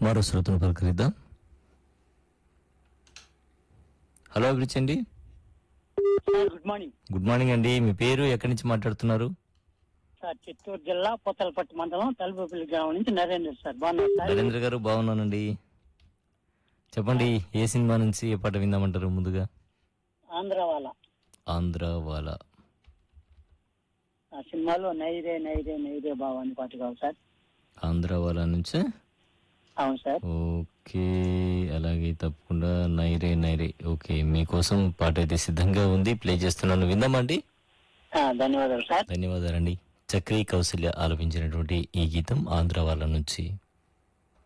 మరో శ్రోతను పలకరిద్దాం హలో అభిరుచి అండి sir good morning good morning అండి మీ పేరు ఎక్కడి నుంచి మాట్లాడుతున్నారు సార్ చిత్తూరు జిల్లా పోతలపట్టు మండలం తలుపుపల్లి గ్రామం నుంచి నరేంద్ర సార్ బాగున్నారు సార్ నరేంద్ర గారు బాగున్నానండి చెప్పండి ఏ సినిమా నుంచి ఏ పాట విందామంటారు ముందుగా ఆంధ్ర వాళ్ళ ఆంధ్ర వాల ఆ సినిమాలో నైరే నైరే నైరే బావ అని పాట కావాలి సార్ ఆంధ్ర వాల నుంచి అవును సార్ ఓకే అలాగే తప్పకుండా నైరే నైరే ఓకే మీకోసం పాట అయితే సిద్ధంగా ఉంది ప్లే చేస్తున్నాను విందామండి ఆ, ధన్యవాదాలు సార్ ధన్యవాదాలండి చక్రీ కౌశల్య ఆలపించినటువంటి ఈ గీతం ఆంధ్ర వాళ్ళ నుంచి